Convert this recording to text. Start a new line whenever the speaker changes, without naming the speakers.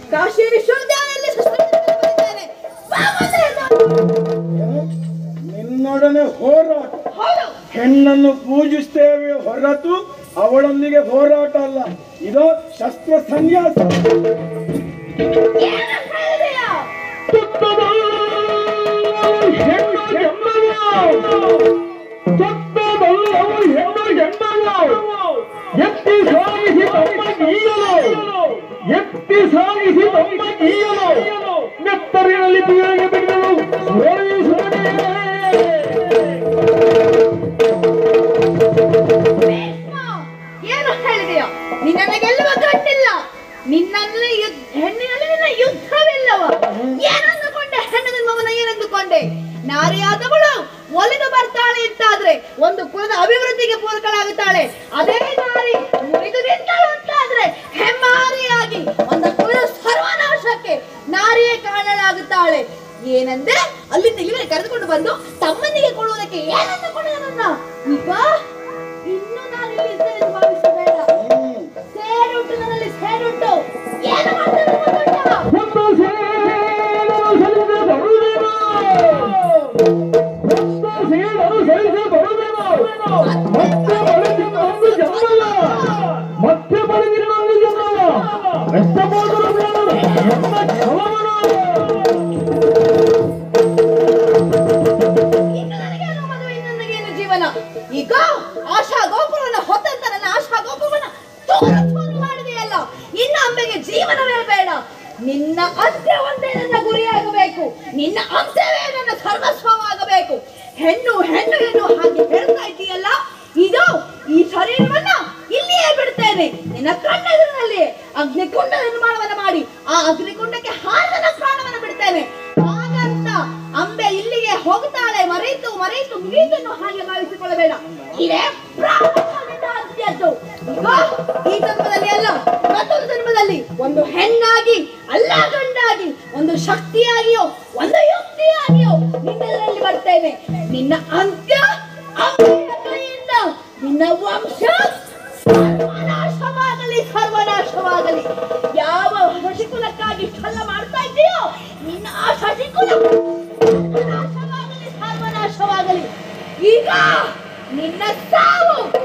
ಕಾಶಿ ವಿಶ್ವವಿದ್ಯಾಲಯದಲ್ಲಿ ಶಸ್ತ್ರಚಿಕಿತ್ಸೆ ಬರೆದಿದ್ದೇನೆ. ಬಾ ಮುಂದೆ ಎದ್ದು.
ನಿನ್ನೊಡನೆ ಹೋರಾಟ
ಹೌದು
ಹೆಣ್ಣನ್ನು ಪೂಜಿಸ್ತೇವೆ ಹೊರತು ಅವಳೊಂದಿಗೆ ಹೋರಾಟ ಅಲ್ಲ ಇದು ಶಸ್ತ್ರ ಸನ್ಯಾಸ
ಏನು ಹೇಳಿದೆಯಾ?
ಎತ್ತಿ ಸಾಗಿಸಿ ತಮ್ಮ ಗೀಯಲು ಎತ್ತಿ ಸಾಗಿಸಿ ತಮ್ಮ ಗೀಯಲು ನೆತ್ತರಿನಲ್ಲಿ ಬೀಳಿಗೆ ಬಿಡಲು
ಭೀಷ್ಮ, ಏನು ಹೇಳಿದೆಯ ನಿನ್ನನ್ನು ಗೆಲ್ಲುವ ಗಂಟಿಲ್ಲ ನಿನ್ನಲ್ಲಿ ಯುದ್ಧ ಹೆಣ್ಣಿನಲ್ಲಿ ನಿನ್ನ ಯುದ್ಧವಿಲ್ಲವ ಏನಂದುಕೊಂಡೆ ಹೆಣ್ಣು ಜನ್ಮವನ್ನ ಏನಂದುಕೊಂಡೆ ನಾರಿಯಾದವಳು ಒಲಿದು ಬರ್ತಾಳೆ ಅಂತಾದ್ರೆ ಒಂದು ಕುಲದ ಅಭಿವೃದ್ಧಿಗೆ ಪೂರಕಳಾಗುತ್ತಾಳೆ ಅದೇ ನಾರಿ ಮುರಿದು ನಿಂತಳು ಅಂತಾದ್ರೆ ಹೆಮ್ಮಾರಿಯಾಗಿ ಒಂದು ಕುಲದ ಸರ್ವನಾಶಕ್ಕೆ ನಾರಿಯೇ ಕಾರಣಳಾಗುತ್ತಾಳೆ ಏನಂದ್ರೆ ಅಲ್ಲಿಂದ ಇಲ್ಲಿಗೆ ಕರೆದುಕೊಂಡು ಬಂದು ತಮ್ಮನಿಗೆ ಕೊಡುವುದಕ್ಕೆ ಏನಂದುಕೊಂಡೆ ನನ್ನ ಈಗ ಇನ್ನು ನಾನು ಇಲ್ಲಿ ಇದ್ದೇನೆ ಎಂದು ಭಾವಿಸಬೇಡ ಸೇರುಂಟು ನನ್ನಲ್ಲಿ ಸೇರುಂಟು ಏನು ಮಾಡ್ತೇನೆ ಗೊತ್ತುಂಟಾ?
ಮತ್ತೆ ಬಡಗಿನ ಒಂದು ಜನ್ಮವ ಎಷ್ಟಬೋದರು ಬೇಡದು ಎನ್ನ ಛಲವನು.
ಇನ್ನು ನನಗೇನು ಮದುವೆ ಇನ್ನು ನನಗೇನು ಜೀವನ ಈಗ ಆಶಾ ಗೋಪುರವನ್ನು ಹೊತ್ತಂತ ನನ್ನ ಆಶಾ ಗೋಪುರವನ್ನ ಚೂರು ಚೂರು ಮಾಡಿದೆಯಲ್ಲ ಇನ್ನು ಅಂಬೆಗೆ ಜೀವನವೇ ಬೇಡ ನಿನ್ನ ಅಂತ್ಯ ಒಂದೇ ನನ್ನ ಗುರಿಯಾಗಬೇಕು ನಿನ್ನ ಅಂತ್ಯವೇ ನನ್ನ ಸರ್ವಸ್ವವಾಗಬೇಕು ಹೆಣ್ಣು ಹೆಣ್ಣು ಎಂದು ಹಾಗೆ ಹೇಳ್ತಾ ಇದ್ದೀಯಲ್ಲ ಇದು ಈ ಶರೀರವನ್ನ ಇಲ್ಲಿಯೇ ಬಿಡ್ತೇನೆ ನಿನ್ನ ಕಣ್ಣೆದುರಿನಲ್ಲಿ ಅಗ್ನಿಕುಂಡ ನಿರ್ಮಾಣವನ್ನ ಮಾಡಿ ಆ ಅಗ್ನಿಕುಂಡಕ್ಕೆ ಹಾರಿ ನನ್ನ ಪ್ರಾಣವನ್ನು ಬಿಡ್ತೇನೆ ಹಾಗಂತ ಅಂಬೆ ಇಲ್ಲಿಗೆ ಹೋಗ್ತಾಳೆ ಮರೆಯಿತು ಮರೆಯಿತು ಮುಗಿದನ್ನು ಹಾಗೆ ಭಾವಿಸಿಕೊಳ್ಳಬೇಡ ಇದೇ ಪ್ರಾರಂಭದಿಂದ ಅಂತ್ಯದ್ದು ಈಗ ಈ ಜನ್ಮದಲ್ಲಿ ಅಲ್ಲ ಮತ್ತೊಂದು ಜನ್ಮದಲ್ಲಿ ಒಂದು ಹೆಣ್ಣಾಗಿ ಅಲ್ಲ ಗಂಡಾಗಿ ಒಂದು ಶಕ್ತಿಯಾಗಿಯೋ ಒಂದು ಯುಕ್ತಿಯಾಗಿಯೋ ನಿನ್ನೆಲ್ಲರಲ್ಲಿ ಬರ್ತೇನೆ ನಿನ್ನ ಅಂತ್ಯ ಅಂಬೆಯ ಕೈಯಿಂದ ನಿನ್ನ ವಂಶ ಸರ್ವನಾಶವಾಗಲಿ ಸರ್ವನಾಶವಾಗಲಿ ಯಾವ ಶಶಿಕುಲಕ್ಕಾಗಿ ಇಷ್ಟೆಲ್ಲ ಮಾಡ್ತಾ ಇದ್ದೀಯೋ ನಿನ್ನ ಆ ಶಶಿಕುಲ ಸರ್ವನಾಶವಾಗಲಿ ಸರ್ವನಾಶವಾಗಲಿ ಈಗ ನಿನ್ನ ಸಾವು